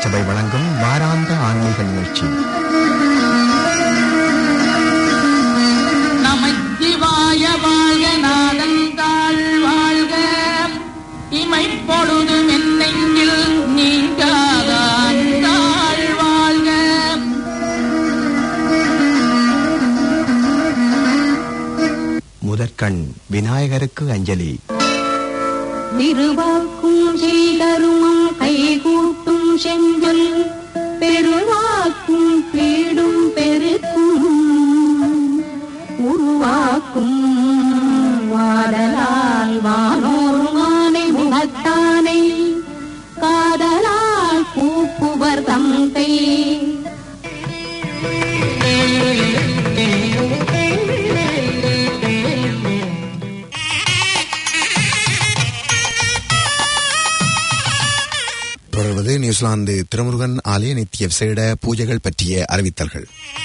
திருச்சபை வழங்கும் வாராந்த ஆன்மீக நிகழ்ச்சி நமச்சிவாய வாழ்க நாதந்தாள் வாழ்க இமைப்பொழுதும் என்னெங்கில் நீங்காதாள் வாழ்க முதற்கண் விநாயகருக்கு அஞ்சலி திருவாக்கும் செய்தருமம் கைகூட்டும் செஞ்சொல் பெருவாக்கும் பீடும் பெருக்கும் உருவாக்கும் வாடலால் வானோருமானை முகத்தானை காதலால் கூப்புவர் தந்தை தொடர்வது நியூசிலாந்து திருமுருகன் ஆலய நித்திய விசேட பூஜைகள் பற்றிய அறிவித்தல்கள்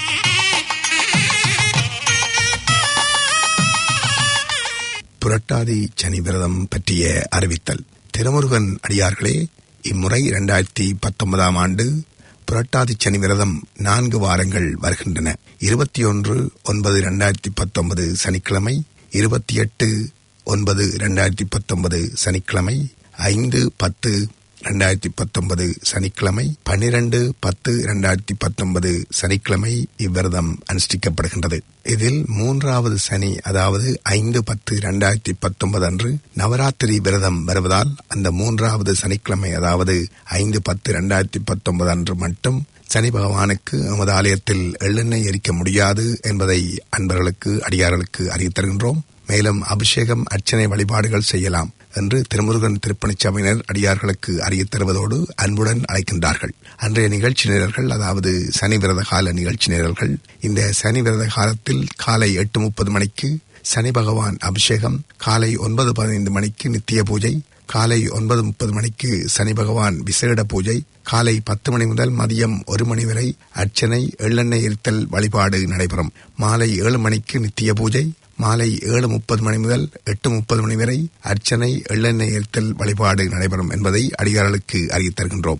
புரட்டாதி சனி விரதம் பற்றிய அறிவித்தல் திருமுருகன் அடியார்களே இம்முறை இரண்டாயிரத்தி பத்தொன்பதாம் ஆண்டு புரட்டாதி சனி விரதம் நான்கு வாரங்கள் வருகின்றன இருபத்தி ஒன்று ஒன்பது இரண்டாயிரத்தி பத்தொன்பது சனிக்கிழமை இருபத்தி எட்டு ஒன்பது இரண்டாயிரத்தி பத்தொன்பது சனிக்கிழமை ஐந்து பத்து இரண்டாயிரத்தி பத்தொன்பது சனிக்கிழமை பன்னிரண்டு பத்து இரண்டாயிரத்தி பத்தொன்பது சனிக்கிழமை இவ்விரதம் அனுஷ்டிக்கப்படுகின்றது இதில் மூன்றாவது சனி அதாவது ஐந்து பத்து இரண்டாயிரத்தி பத்தொன்பது அன்று நவராத்திரி விரதம் வருவதால் அந்த மூன்றாவது சனிக்கிழமை அதாவது ஐந்து பத்து இரண்டாயிரத்தி பத்தொன்பது அன்று மட்டும் சனி பகவானுக்கு நமது ஆலயத்தில் எள்ளெண்ணெய் எரிக்க முடியாது என்பதை அன்பர்களுக்கு அடியார்களுக்கு அறிவித்தருகின்றோம் மேலும் அபிஷேகம் அர்ச்சனை வழிபாடுகள் செய்யலாம் என்று திருமுருகன் திருப்பணிச் சபையினர் அடியார்களுக்கு அறியத் தருவதோடு அன்புடன் அழைக்கின்றார்கள் அன்றைய நிகழ்ச்சி நிரல்கள் அதாவது சனி விரத கால நிகழ்ச்சி நிரல்கள் இந்த சனி விரத காலத்தில் காலை எட்டு முப்பது மணிக்கு சனி பகவான் அபிஷேகம் காலை ஒன்பது பதினைந்து மணிக்கு நித்திய பூஜை காலை ஒன்பது முப்பது மணிக்கு சனி பகவான் விசேட பூஜை காலை பத்து மணி முதல் மதியம் ஒரு மணி வரை அர்ச்சனை எள்ளெண்ணெய் எரித்தல் வழிபாடு நடைபெறும் மாலை ஏழு மணிக்கு நித்திய பூஜை மாலை ஏழு முப்பது மணி முதல் எட்டு முப்பது மணி வரை அர்ச்சனை எள்ளெண்ணெய் எரித்தல் வழிபாடு நடைபெறும் என்பதை அடியார்களுக்கு அறிவித் தருகின்றோம்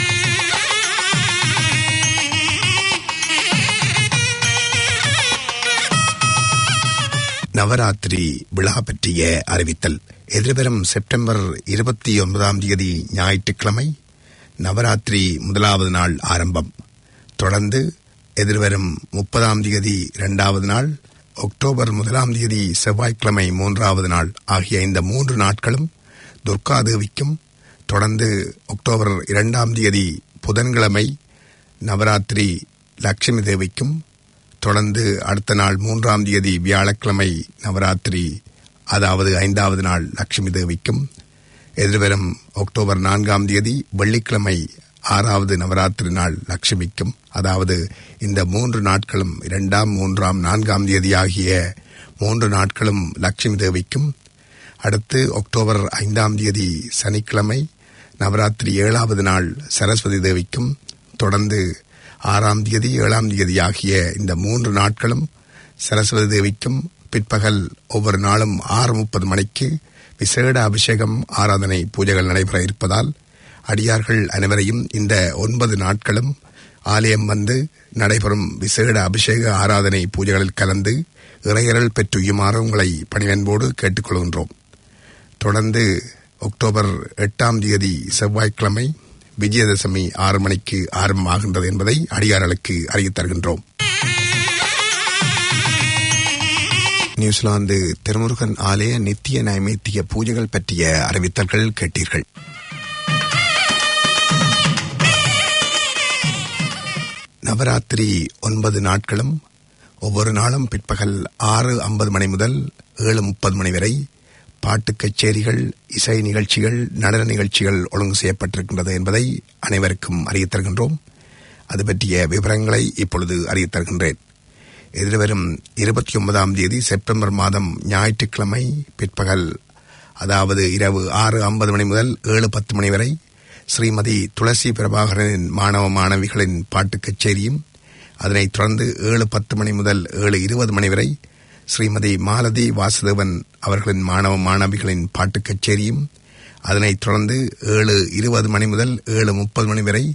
நவராத்திரி விழா பற்றிய அறிவித்தல் எதிர்வரும் செப்டம்பர் இருபத்தி ஒன்பதாம் தேதி ஞாயிற்றுக்கிழமை நவராத்திரி முதலாவது நாள் ஆரம்பம் தொடர்ந்து எதிர்வரும் முப்பதாம் தேதி இரண்டாவது நாள் அக்டோபர் முதலாம் தேதி செவ்வாய்க்கிழமை மூன்றாவது நாள் ஆகிய இந்த மூன்று நாட்களும் துர்கா தேவிக்கும் தொடர்ந்து அக்டோபர் இரண்டாம் தேதி புதன்கிழமை நவராத்திரி லட்சுமி தேவிக்கும் தொடர்ந்து அடுத்த நாள் மூன்றாம் தேதி வியாழக்கிழமை நவராத்திரி அதாவது ஐந்தாவது நாள் லட்சுமி தேவிக்கும் எதிர்வரும் அக்டோபர் நான்காம் தேதி வெள்ளிக்கிழமை ஆறாவது நவராத்திரி நாள் லட்சுமிக்கும் அதாவது இந்த மூன்று நாட்களும் இரண்டாம் மூன்றாம் நான்காம் தேதி ஆகிய மூன்று நாட்களும் லட்சுமி தேவிக்கும் அடுத்து அக்டோபர் ஐந்தாம் தேதி சனிக்கிழமை நவராத்திரி ஏழாவது நாள் சரஸ்வதி தேவிக்கும் தொடர்ந்து ஆறாம் தேதி ஏழாம் தேதி ஆகிய இந்த மூன்று நாட்களும் சரஸ்வதி தேவிக்கும் பிற்பகல் ஒவ்வொரு நாளும் ஆறு முப்பது மணிக்கு விசேட அபிஷேகம் ஆராதனை பூஜைகள் நடைபெற இருப்பதால் அடியார்கள் அனைவரையும் இந்த ஒன்பது நாட்களும் ஆலயம் வந்து நடைபெறும் விசேட அபிஷேக ஆராதனை பூஜைகளில் கலந்து இறையரல் பெற்றுயுமாறு உங்களை பணிவன்போடு கேட்டுக்கொள்கின்றோம் தொடர்ந்து அக்டோபர் எட்டாம் தேதி செவ்வாய்க்கிழமை விஜயதசமி ஆறு மணிக்கு ஆரம்பமாகின்றது என்பதை அடியார்களுக்கு அறிவித் தருகின்றோம் நியூசிலாந்து திருமுருகன் ஆலய நித்திய நைமித்திய பூஜைகள் பற்றிய அறிவித்தல்கள் கேட்டீர்கள் நவராத்திரி ஒன்பது நாட்களும் ஒவ்வொரு நாளும் பிற்பகல் ஆறு ஐம்பது மணி முதல் ஏழு முப்பது மணி வரை பாட்டு கச்சேரிகள் இசை நிகழ்ச்சிகள் நடன நிகழ்ச்சிகள் ஒழுங்கு செய்யப்பட்டிருக்கின்றது என்பதை அனைவருக்கும் அறியத் தருகின்றோம் அது பற்றிய விவரங்களை இப்பொழுது அறியத் தருகின்றேன் எதிர்வரும் இருபத்தி ஒன்பதாம் தேதி செப்டம்பர் மாதம் ஞாயிற்றுக்கிழமை பிற்பகல் அதாவது இரவு ஆறு ஐம்பது மணி முதல் ஏழு பத்து மணி வரை ஸ்ரீமதி துளசி பிரபாகரனின் மாணவ மாணவிகளின் பாட்டு கச்சேரியும் அதனைத் தொடர்ந்து ஏழு பத்து மணி முதல் ஏழு இருபது மணி வரை ஸ்ரீமதி மாலதி வாசுதேவன் அவர்களின் மாணவ மாணவிகளின் பாட்டு கச்சேரியும் அதனைத் தொடர்ந்து ஏழு இருபது மணி முதல் ஏழு முப்பது மணி வரை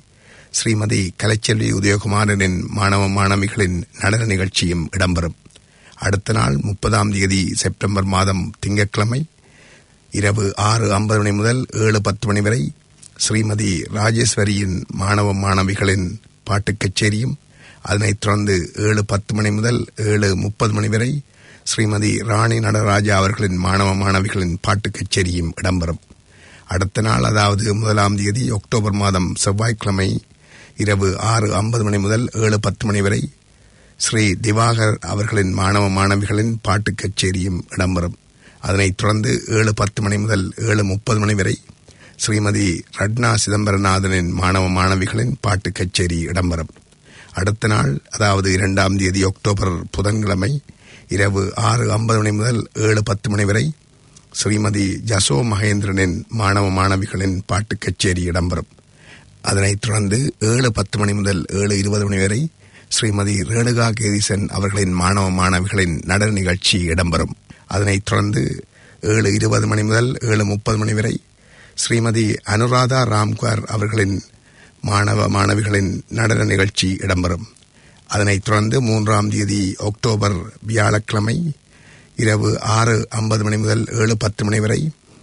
ஸ்ரீமதி கலைச்செல்வி உதயகுமாரனின் மாணவ மாணவிகளின் நடன நிகழ்ச்சியும் இடம்பெறும் அடுத்த நாள் முப்பதாம் தேதி செப்டம்பர் மாதம் திங்கட்கிழமை இரவு ஆறு ஐம்பது மணி முதல் ஏழு பத்து மணி வரை ஸ்ரீமதி ராஜேஸ்வரியின் மாணவ மாணவிகளின் பாட்டுக் கச்சேரியும் அதனைத் தொடர்ந்து ஏழு பத்து மணி முதல் ஏழு முப்பது மணி வரை ஸ்ரீமதி ராணி நடராஜா அவர்களின் மாணவ மாணவிகளின் பாட்டுக் கச்சேரியும் இடம்பெறும் அடுத்த நாள் அதாவது முதலாம் தேதி அக்டோபர் மாதம் செவ்வாய்க்கிழமை இரவு ஆறு ஐம்பது மணி முதல் ஏழு பத்து மணி வரை ஸ்ரீ திவாகர் அவர்களின் மாணவ மாணவிகளின் பாட்டுக் கச்சேரியும் இடம்பெறும் அதனைத் தொடர்ந்து ஏழு பத்து மணி முதல் ஏழு முப்பது மணி வரை ஸ்ரீமதி ரட்னா சிதம்பரநாதனின் மாணவ மாணவிகளின் பாட்டுக் கச்சேரி இடம்பெறும் அடுத்த நாள் அதாவது இரண்டாம் தேதி அக்டோபர் புதன்கிழமை இரவு ஆறு ஐம்பது மணி முதல் ஏழு பத்து மணி வரை ஸ்ரீமதி ஜசோ மகேந்திரனின் மாணவ மாணவிகளின் பாட்டுக் கச்சேரி இடம்பெறும் அதனைத் தொடர்ந்து ஏழு பத்து மணி முதல் ஏழு இருபது மணி வரை ஸ்ரீமதி ரேணுகா கேதீசன் அவர்களின் மாணவ மாணவிகளின் நடன நிகழ்ச்சி இடம்பெறும் அதனைத் தொடர்ந்து ஏழு இருபது மணி முதல் ஏழு முப்பது மணி வரை ஸ்ரீமதி அனுராதா ராம்கர் அவர்களின் மாணவ மாணவிகளின் நடன நிகழ்ச்சி இடம்பெறும் அதனைத் தொடர்ந்து மூன்றாம் தேதி அக்டோபர் வியாழக்கிழமை இரவு ஆறு ஐம்பது மணி முதல் ஏழு பத்து மணி வரை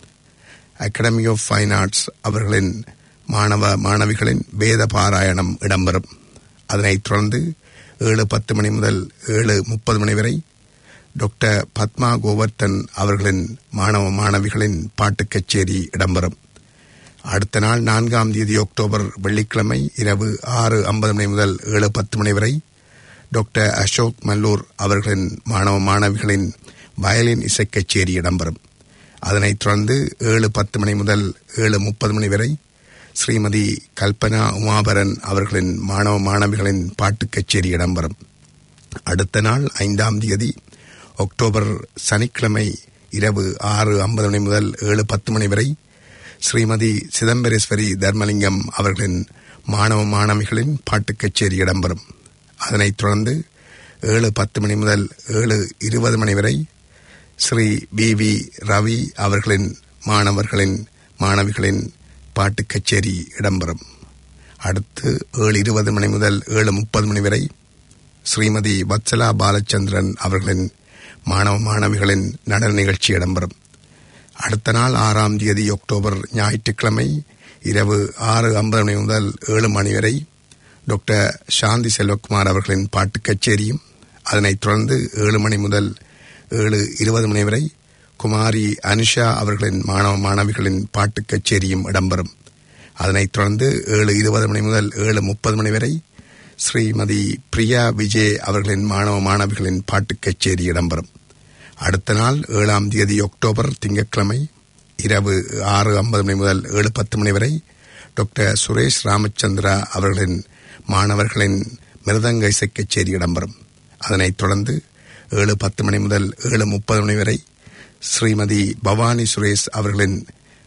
அகாடமி ஆஃப் ஃபைன் ஆர்ட்ஸ் அவர்களின் மாணவ மாணவிகளின் வேத பாராயணம் இடம்பெறும் அதனைத் தொடர்ந்து ஏழு பத்து மணி முதல் ஏழு முப்பது மணி வரை டாக்டர் பத்மா கோவர்த்தன் அவர்களின் மாணவ மாணவிகளின் பாட்டுக் கச்சேரி இடம்பெறும் அடுத்த நாள் நான்காம் தேதி அக்டோபர் வெள்ளிக்கிழமை இரவு ஆறு ஐம்பது மணி முதல் ஏழு பத்து மணி வரை டாக்டர் அசோக் மல்லூர் அவர்களின் மாணவ மாணவிகளின் வயலின் இசைக் கச்சேரி இடம்பெறும் அதனைத் தொடர்ந்து ஏழு பத்து மணி முதல் ஏழு முப்பது மணி வரை ஸ்ரீமதி கல்பனா உமாபரன் அவர்களின் மாணவ மாணவிகளின் பாட்டுக் கச்சேரி இடம்பெறும் அடுத்த நாள் ஐந்தாம் தேதி அக்டோபர் சனிக்கிழமை இரவு ஆறு ஐம்பது மணி முதல் ஏழு பத்து மணி வரை ஸ்ரீமதி சிதம்பரேஸ்வரி தர்மலிங்கம் அவர்களின் மாணவ மாணவிகளின் பாட்டுக் கச்சேரி இடம்பெறும் அதனைத் தொடர்ந்து ஏழு பத்து மணி முதல் ஏழு இருபது மணி வரை ஸ்ரீ பி வி ரவி அவர்களின் மாணவர்களின் மாணவிகளின் பாட்டுக் கச்சேரி இடம்பெறும் அடுத்து ஏழு இருபது மணி முதல் ஏழு முப்பது மணி வரை ஸ்ரீமதி வத்சலா பாலச்சந்திரன் அவர்களின் மாணவ மாணவிகளின் நடன நிகழ்ச்சி இடம்பெறும் அடுத்த நாள் ஆறாம் தேதி அக்டோபர் ஞாயிற்றுக்கிழமை இரவு ஆறு ஐம்பது மணி முதல் ஏழு மணி வரை டாக்டர் சாந்தி செல்வகுமார் அவர்களின் பாட்டுக் கச்சேரியும் அதனைத் தொடர்ந்து ஏழு மணி முதல் ஏழு இருபது மணி வரை குமாரி அனுஷா அவர்களின் மாணவ மாணவிகளின் பாட்டுக் கச்சேரியும் இடம்பெறும் அதனைத் தொடர்ந்து ஏழு இருபது மணி முதல் ஏழு முப்பது மணி வரை ஸ்ரீமதி பிரியா விஜய் அவர்களின் மாணவ மாணவிகளின் பாட்டுக் கச்சேரி இடம்பெறும் அடுத்த நாள் ஏழாம் தேதி அக்டோபர் திங்கட்கிழமை இரவு ஆறு ஐம்பது மணி முதல் ஏழு பத்து மணி வரை டாக்டர் சுரேஷ் ராமச்சந்திரா அவர்களின் மாணவர்களின் மிருதங்க இசைக் கச்சேரி இடம்பெறும் அதனைத் தொடர்ந்து ஏழு பத்து மணி முதல் ஏழு முப்பது மணி வரை ஸ்ரீமதி பவானி சுரேஷ் அவர்களின்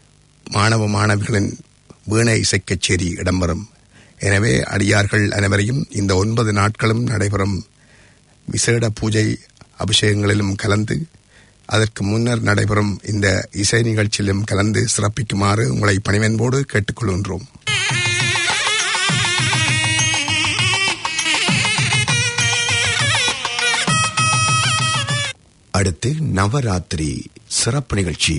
மாணவ மாணவிகளின் வீணை இசைக் கச்சேரி இடம்பெறும் எனவே அடியார்கள் அனைவரையும் இந்த ஒன்பது நாட்களும் நடைபெறும் விசேட பூஜை அபிஷேகங்களிலும் கலந்து அதற்கு முன்னர் நடைபெறும் இந்த இசை நிகழ்ச்சியிலும் கலந்து சிறப்பிக்குமாறு உங்களை பணிவன்போடு கேட்டுக்கொள்கின்றோம் அடுத்து நவராத்திரி சிறப்பு நிகழ்ச்சி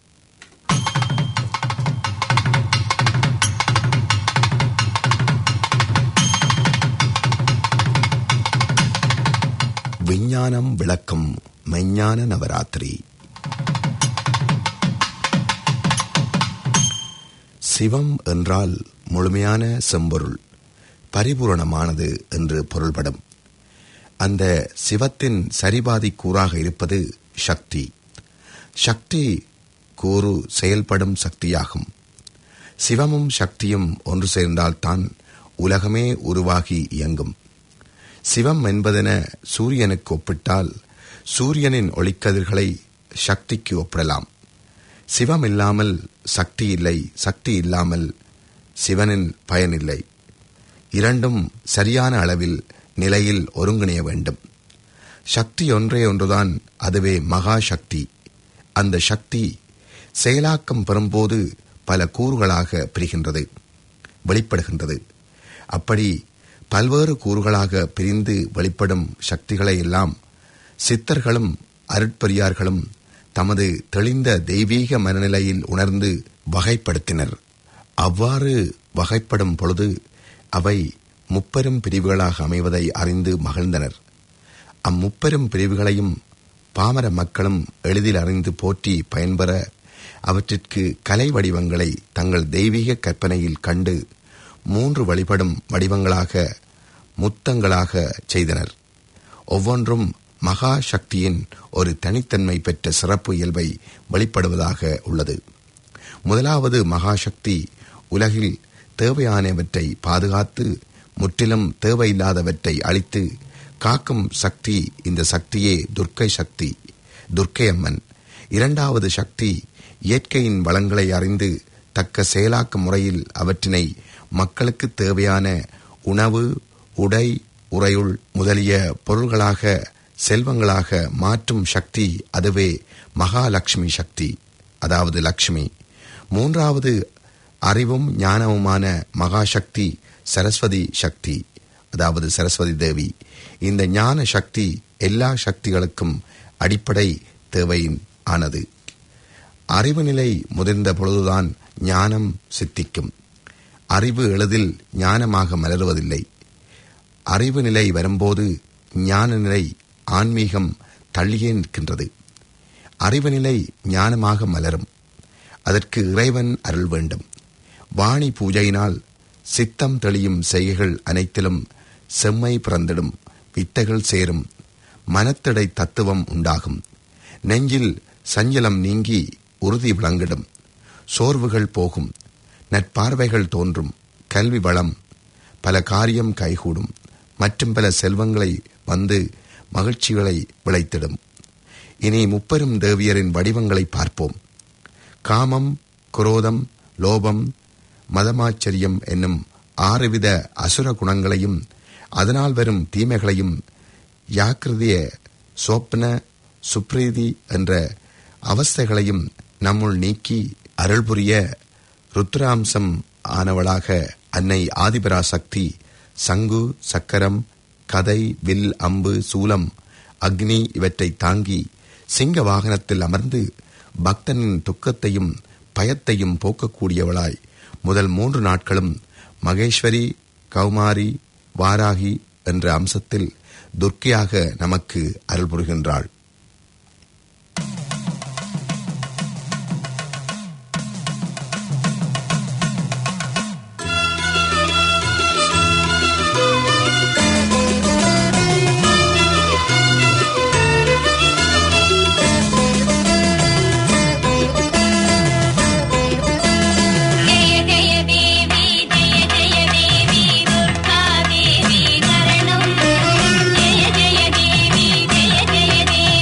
விஞ்ஞானம் விளக்கும் மெஞ்ஞான நவராத்திரி சிவம் என்றால் முழுமையான செம்பொருள் பரிபூரணமானது என்று பொருள்படும் அந்த சிவத்தின் சரிபாதி கூறாக இருப்பது சக்தி சக்தி கூறு செயல்படும் சக்தியாகும் சிவமும் சக்தியும் ஒன்று சேர்ந்தால்தான் உலகமே உருவாகி இயங்கும் சிவம் என்பதென சூரியனுக்கு ஒப்பிட்டால் சூரியனின் ஒளிக்கதிர்களை சக்திக்கு ஒப்பிடலாம் சிவம் இல்லாமல் சக்தி இல்லை சக்தி இல்லாமல் சிவனின் பயனில்லை இரண்டும் சரியான அளவில் நிலையில் ஒருங்கிணைய வேண்டும் சக்தி ஒன்றே ஒன்றுதான் அதுவே மகா சக்தி அந்த சக்தி செயலாக்கம் பெறும்போது பல கூறுகளாக பிரிகின்றது வெளிப்படுகின்றது அப்படி பல்வேறு கூறுகளாக பிரிந்து வெளிப்படும் சக்திகளை எல்லாம் சித்தர்களும் அருட்பரியார்களும் தமது தெளிந்த தெய்வீக மனநிலையில் உணர்ந்து வகைப்படுத்தினர் அவ்வாறு வகைப்படும் பொழுது அவை முப்பெரும் பிரிவுகளாக அமைவதை அறிந்து மகிழ்ந்தனர் அம்முப்பெரும் பிரிவுகளையும் பாமர மக்களும் எளிதில் அறிந்து போற்றி பயன்பெற அவற்றிற்கு கலை வடிவங்களை தங்கள் தெய்வீக கற்பனையில் கண்டு மூன்று வழிபடும் வடிவங்களாக முத்தங்களாக செய்தனர் ஒவ்வொன்றும் மகா சக்தியின் ஒரு தனித்தன்மை பெற்ற சிறப்பு இயல்பை வெளிப்படுவதாக உள்ளது முதலாவது மகாசக்தி உலகில் தேவையானவற்றை பாதுகாத்து முற்றிலும் தேவையில்லாதவற்றை அழித்து காக்கும் சக்தி இந்த சக்தியே துர்க்கை சக்தி துர்க்கை அம்மன் இரண்டாவது சக்தி இயற்கையின் வளங்களை அறிந்து தக்க செயலாக்க முறையில் அவற்றினை மக்களுக்கு தேவையான உணவு உடை உறையுள் முதலிய பொருள்களாக செல்வங்களாக மாற்றும் சக்தி அதுவே மகாலட்சுமி சக்தி அதாவது லக்ஷ்மி மூன்றாவது அறிவும் ஞானவுமான மகாசக்தி சரஸ்வதி சக்தி அதாவது சரஸ்வதி தேவி இந்த ஞான சக்தி எல்லா சக்திகளுக்கும் அடிப்படை தேவையின் ஆனது அறிவு நிலை முதிர்ந்த பொழுதுதான் ஞானம் சித்திக்கும் அறிவு எளிதில் ஞானமாக மலருவதில்லை அறிவு நிலை வரும்போது ஞான நிலை ஆன்மீகம் தள்ளியே நிற்கின்றது அறிவு நிலை ஞானமாக மலரும் அதற்கு இறைவன் அருள் வேண்டும் வாணி பூஜையினால் சித்தம் தெளியும் செய்கைகள் அனைத்திலும் செம்மை பிறந்திடும் வித்தைகள் சேரும் மனத்தடை தத்துவம் உண்டாகும் நெஞ்சில் சஞ்சலம் நீங்கி உறுதி விளங்கிடும் சோர்வுகள் போகும் நட்பார்வைகள் தோன்றும் கல்வி வளம் பல காரியம் கைகூடும் மற்றும் பல செல்வங்களை வந்து மகிழ்ச்சிகளை விளைத்திடும் இனி முப்பெரும் தேவியரின் வடிவங்களை பார்ப்போம் காமம் குரோதம் லோபம் மதமாச்சரியம் என்னும் ஆறுவித அசுர குணங்களையும் அதனால் வரும் தீமைகளையும் யாக்கிருதிய சோப்ன சுப்ரீதி என்ற அவஸ்தைகளையும் நம்முள் நீக்கி அருள் புரிய ருத்ராம்சம் ஆனவளாக அன்னை ஆதிபராசக்தி சங்கு சக்கரம் கதை வில் அம்பு சூலம் அக்னி இவற்றை தாங்கி சிங்க வாகனத்தில் அமர்ந்து பக்தனின் துக்கத்தையும் பயத்தையும் போக்கக்கூடியவளாய் முதல் மூன்று நாட்களும் மகேஸ்வரி கௌமாரி வாராகி என்ற அம்சத்தில் துர்க்கையாக நமக்கு அருள் புரிகின்றாள் ஜய ஜய தேவி ஜய ஜய தேவி துர்கா தேவி சரணம் ஜய ஜய தேவி ஜய ஜய தேவி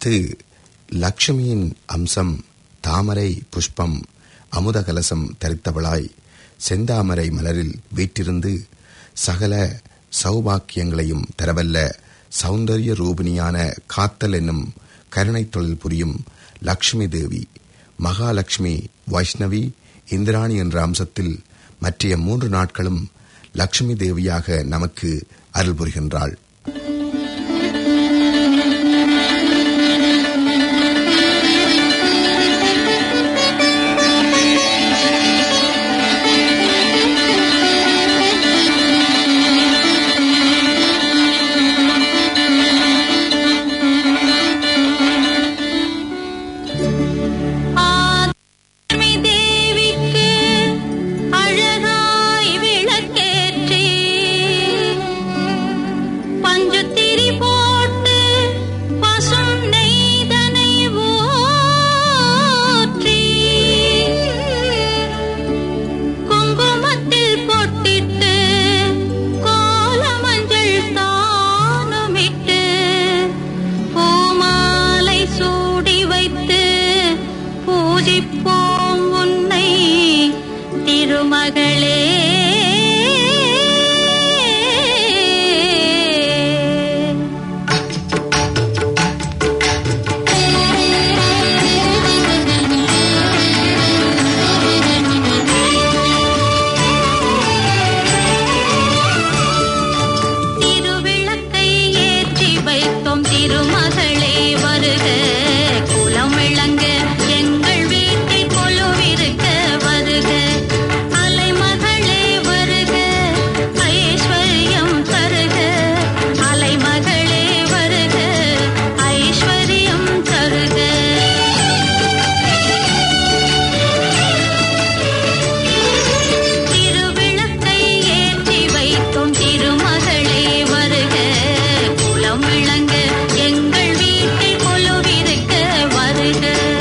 அடுத்து லக்ஷ்மியின் அம்சம் தாமரை புஷ்பம் அமுத கலசம் தரித்தவளாய் செந்தாமரை மலரில் வீற்றிருந்து சகல சௌபாக்கியங்களையும் தரவல்ல சௌந்தரிய ரூபிணியான காத்தல் என்னும் கருணை தொழில் புரியும் லக்ஷ்மி தேவி மகாலட்சுமி வைஷ்ணவி இந்திராணி என்ற அம்சத்தில் மற்றைய மூன்று நாட்களும் லக்ஷ்மி தேவியாக நமக்கு அருள் புரிகின்றாள் ஆத்மி தேவிக்கு அழகாய் விளக்கேற்றி பஞ்சுத்திரி போட்டு பசும் நெய்தனை ஊற்றி குங்குமத்தில் பொட்டிட்டு கோலமஞ்சள் தானுமிட்டு பூமாலை சூடி வைத்து பூஜிப்போம் உன்னை திருமகளே திருவிளக்கை ஏற்றி வைத்தோம் திருமகளே வருக குலம் விளங்க எங்கள் வீட்டில் கொலுவிருக்க வருக அலைமகளே வருக ஐஸ்வர்யம் தருக அலைமகளே வருக ஐஸ்வர்யம் தருக திருவிளக்கை ஏற்றி வைத்தோம் திருமகளே வருக குலம் விளங்க எங்கள் வீட்டில் கொலுவிருக்க வருக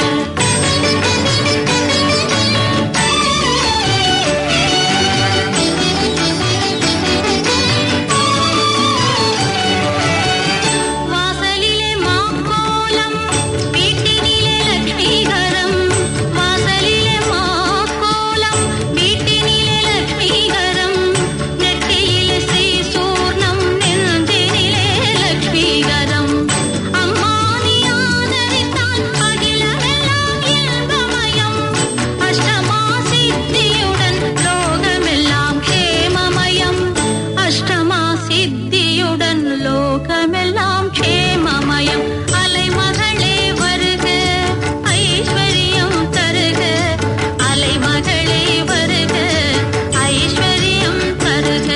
வாசலிலே மாக்கோலம் வீட்டினிலே லட்சுமிகரம் வாசலிலே மாக்கோலம் வீட்டினிலே லட்சுமிகரம் நெற்றியிலே ஸ்ரீ சூர்ணம் நெஞ்சினிலே லட்சுமிகரம் அம்மா நீ ஆதரித்தால் அகிலமெல்லாம் இன்பமயம் அஷ்டமா சித்தியுடன் லோகமெல்லாம் கேமமயம் அஷ்டமா சித்தியுடன் லோகமெல்லாம் க்ஷேமமயம் அலைமகளே வருக ஐஸ்வர்யம் தருக அலைமகளே வருக ஐஸ்வர்யம் தருக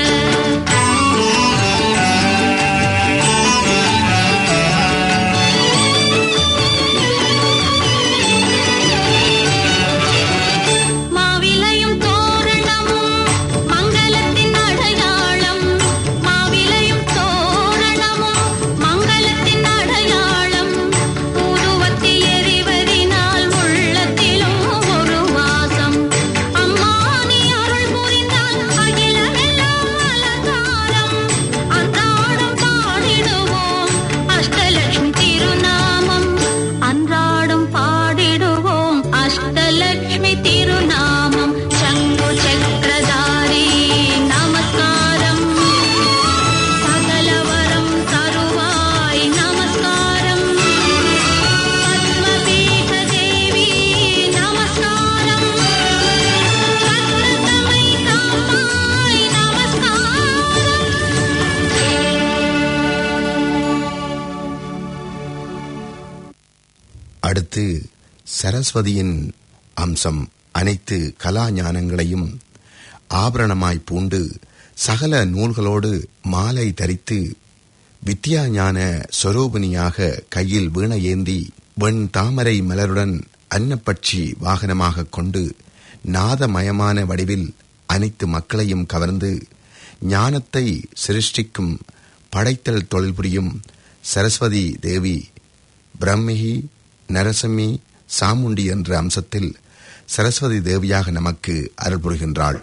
மாவிலையும் தோரணமும் மங்களத்தின் அடையாளம் மாவிலையும் தோரணமும் மங்களத்தின் அடையாளம் ஊதுவத்தி எரிவதினால் உள்ளத்திலும் ஒரு வாசம் அம்மா நீ அருள் புரிந்தால் அகிலமெல்லாம் அலங்காரம் அன்றாடம் பாடிடுவோம் அஷ்டலட்சுமி திருநாமம் அன்றாடம் பாடிடுவோம் அஷ்டலட்சுமி திருநாமம் சங்கு சக்கரதாரி நமஸ்காரம் சகலவரம் தருவாய் நமஸ்காரம் பத்மபீட தேவி நமஸ்காரம் ரத்னதமை காப்பாய் நமஸ்காரம் அடுத்து சரஸ்வதியின் அம்சம் அனைத்து கலா ஞானங்களையும் ஆபரணமாய் பூண்டு சகல நூல்களோடு மாலை தரித்து வித்யா ஞான சொரூபிணியாக கையில் வீண ஏந்தி வெண் தாமரை மலருடன் அன்னப்பட்சி வாகனமாக கொண்டு நாதமயமான வடிவில் அனைத்து மக்களையும் கவர்ந்து ஞானத்தை சிருஷ்டிக்கும் படைத்தல் தொழில் புரியும் சரஸ்வதி தேவி பிரம்மிகி நரசிம்மி சாமுண்டி என்ற அம்சத்தில் சரஸ்வதி தேவியாக நமக்கு அருள் புரிகின்றாள்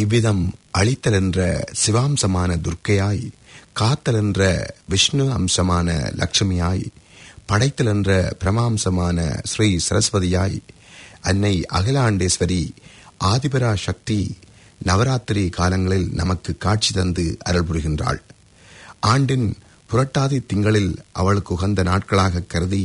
இவ்விதம் அழித்தல் என்ற சிவாம்சமான துர்க்கையாய் காத்தல் என்ற விஷ்ணு அம்சமான லட்சுமியாய் படைத்தல் என்ற பிரமாம்சமான ஸ்ரீ சரஸ்வதியாய் அன்னை அகிலாண்டேஸ்வரி ஆதிபரா சக்தி நவராத்திரி காலங்களில் நமக்கு காட்சி தந்து அருள் புரிகின்றாள் ஆண்டின் புரட்டாதி திங்களில் அவளுக்கு உகந்த நாட்களாக கருதி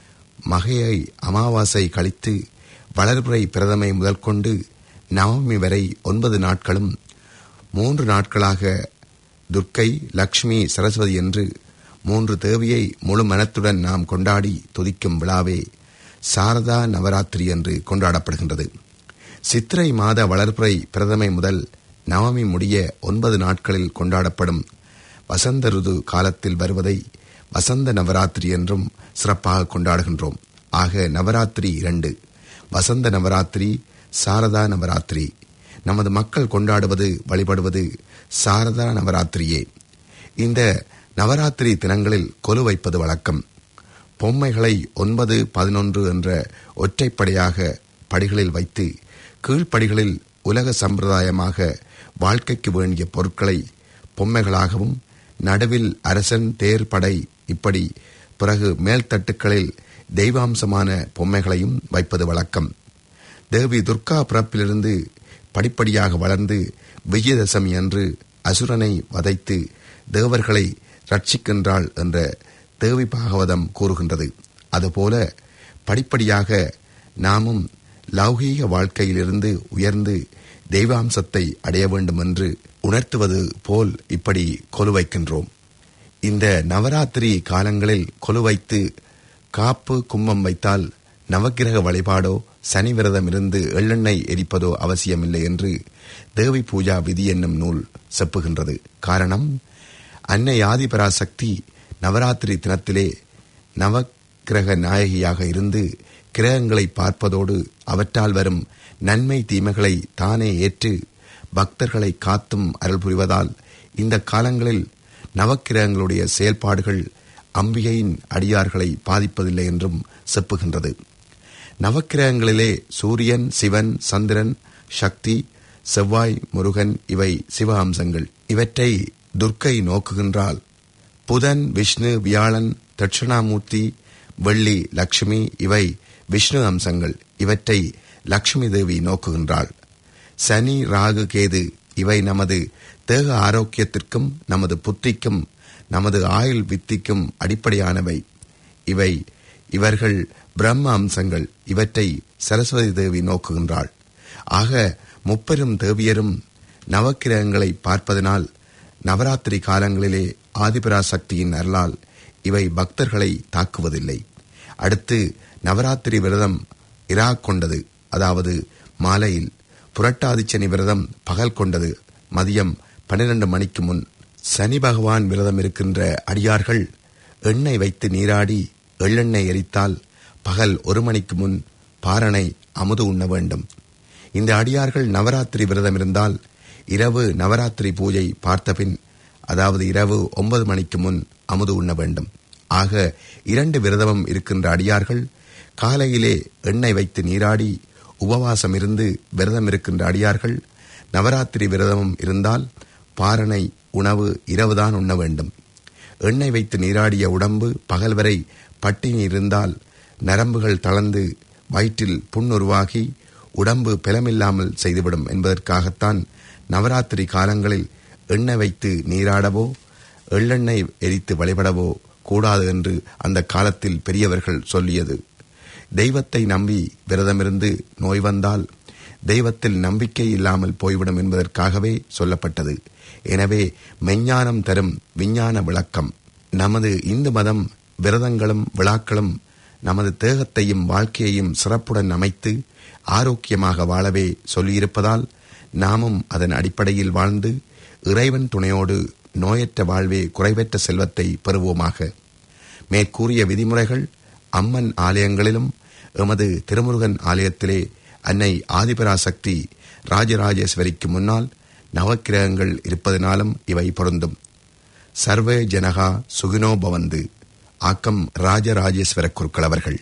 மகையை அமாவாசை கழித்து வளர்பிறை பிரதமை முதல் கொண்டு நவமி வரை ஒன்பது நாட்களும் மூன்று நாட்களாக துர்க்கை லக்ஷ்மி சரஸ்வதி என்று மூன்று தேவியை முழு மனத்துடன் நாம் கொண்டாடி துதிக்கும் விழாவே சாரதா நவராத்திரி என்று கொண்டாடப்படுகின்றது சித்திரை மாத வளர்பிறை பிரதமை முதல் நவமி முடிய ஒன்பது நாட்களில் கொண்டாடப்படும் வசந்த ருது காலத்தில் வருவதை வசந்த நவராத்திரி என்றும் சிறப்பாக கொண்டாடுகின்றோம் ஆக நவராத்திரி இரண்டு வசந்த நவராத்திரி சாரதா நவராத்திரி நமது மக்கள் கொண்டாடுவது வழிபடுவது சாரதா நவராத்திரியே இந்த நவராத்திரி தினங்களில் கொலு வைப்பது வழக்கம் பொம்மைகளை ஒன்பது பதினொன்று என்ற ஒற்றைப்படையாக படிகளில் வைத்து கீழ்ப்படிகளில் உலக சம்பிரதாயமாக வாழ்க்கைக்கு வேண்டிய பொருட்களை பொம்மைகளாகவும் நடுவில் அரசன் தேர் படை இப்படி பிறகு மேல்தட்டுக்களில் தெய்வாம்சமான பொம்மைகளையும் வைப்பது வழக்கம் தேவி துர்கா பிறப்பிலிருந்து படிப்படியாக வளர்ந்து விஜயதசமி அன்று அசுரனை வதைத்து தேவர்களை ரட்சிக்கின்றாள் என்ற தேவி பாகவதம் கூறுகின்றது அதுபோல படிப்படியாக நாமும் லௌகீக வாழ்க்கையிலிருந்து உயர்ந்து தெய்வாம்சத்தை அடைய வேண்டும் என்று உணர்த்துவது போல் இப்படி கொலு வைக்கின்றோம் இந்த நவராத்திரி காலங்களில் கொலு வைத்து காப்பு கும்பம் வைத்தால் நவக்கிரக வழிபாடோ சனி விரதம் இருந்து எள்ளெண்ணெய் எரிப்பதோ அவசியமில்லை என்று தேவி பூஜா விதி என்னும் நூல் செப்புகின்றது காரணம் அன்னை ஆதிபராசக்தி நவராத்திரி தினத்திலே நவக்கிரக நாயகியாக இருந்து கிரகங்களை பார்ப்பதோடு அவற்றால் வரும் நன்மை தீமைகளை தானே ஏற்று பக்தர்களை காத்தும் அருள் புரிவதால் இந்த காலங்களில் நவக்கிரகங்களுடைய செயல்பாடுகள் அம்பிகையின் அடியார்களை பாதிப்பதில்லை என்றும் செப்புகின்றது நவக்கிரகங்களிலே சூரியன் சிவன் சந்திரன் சக்தி செவ்வாய் முருகன் இவை சிவ அம்சங்கள் இவற்றை துர்க்கை நோக்குகின்றாள் புதன் விஷ்ணு வியாழன் தட்சிணாமூர்த்தி வெள்ளி லக்ஷ்மி இவை விஷ்ணு அம்சங்கள் இவற்றை லக்ஷ்மி தேவி நோக்குகின்றாள் சனி ராகு கேது இவை நமது தேக ஆரோக்கியத்திற்கும் நமது புத்திக்கும் நமது ஆயுள் வித்திக்கும் அடிப்படையானவை இவை இவர்கள் பிரம்ம அம்சங்கள் இவற்றை சரஸ்வதி தேவி நோக்குகின்றாள் ஆக முப்பெரும் தேவியரும் நவக்கிரகங்களை பார்ப்பதனால் நவராத்திரி காலங்களிலே ஆதிபராசக்தியின் அருளால் இவை பக்தர்களை தாக்குவதில்லை அடுத்து நவராத்திரி விரதம் இரா கொண்டது அதாவது மாலையில் புரட்டாதிச்சனி விரதம் பகல் கொண்டது மதியம் பன்னிரண்டு மணிக்கு முன் சனி பகவான் விரதம் இருக்கின்ற அடியார்கள் எண்ணெய் வைத்து நீராடி எள்ளெண்ணெய் எரித்தால் பகல் ஒரு மணிக்கு முன் பாரணை அமுது உண்ண வேண்டும் இந்த அடியார்கள் நவராத்திரி விரதம் இருந்தால் இரவு நவராத்திரி பூஜை பார்த்தபின் அதாவது இரவு ஒன்பது மணிக்கு முன் அமுது உண்ண வேண்டும் ஆக இரண்டு விரதமும் இருக்கின்ற அடியார்கள் காலையிலே எண்ணெய் வைத்து நீராடி உபவாசம் இருந்து விரதம் இருக்கின்ற அடியார்கள் நவராத்திரி விரதமும் இருந்தால் பாரணை உணவு இரவுதான் உண்ண வேண்டும் எண்ணெய் வைத்து நீராடிய உடம்பு பகல் வரை பட்டினி இருந்தால் நரம்புகள் தளர்ந்து வயிற்றில் புண் உருவாகி உடம்பு பலமில்லாமல் செய்துவிடும் என்பதற்காகத்தான் நவராத்திரி காலங்களில் எண்ணெய் வைத்து நீராடவோ எள்ளெண்ணெய் எரித்து வழிபடவோ கூடாது என்று அந்த காலத்தில் பெரியவர்கள் சொல்லியது தெய்வத்தை நம்பி விரதமிருந்து நோய் வந்தால் தெய்வத்தில் நம்பிக்கை இல்லாமல் போய்விடும் என்பதற்காகவே சொல்லப்பட்டது எனவே மெஞ்ஞானம் தரும் விஞ்ஞான விளக்கம் நமது இந்து மதம் விரதங்களும் விழாக்களும் நமது தேகத்தையும் வாழ்க்கையையும் சிறப்புடன் அமைத்து ஆரோக்கியமாக வாழவே சொல்லியிருப்பதால் நாமும் அதன் அடிப்படையில் வாழ்ந்து இறைவன் துணையோடு நோயற்ற வாழ்வே குறைவற்ற செல்வத்தை பெறுவோமாக மேற்கூறிய விதிமுறைகள் அம்மன் ஆலயங்களிலும் எமது திருமுருகன் ஆலயத்திலே அன்னை ஆதிபராசக்தி ராஜராஜேஸ்வரிக்கு முன்னால் நவக்கிரகங்கள் இருப்பதனாலும் இவை பொருந்தும் சர்வே ஜனகா சுகினோ பவந்து ஆக்கம் ராஜராஜேஸ்வர குருக்கள் அவர்கள்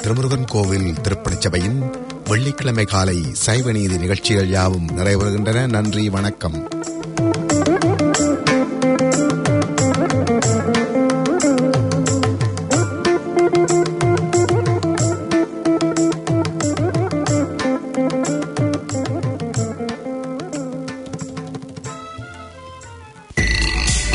திருமுருகன் கோவில் திருப்பணிச் சபையின் வெள்ளிக்கிழமை காலை சைவ நீதி நிகழ்ச்சிகள் யாவும் நிறைவேறுகின்றன நன்றி வணக்கம்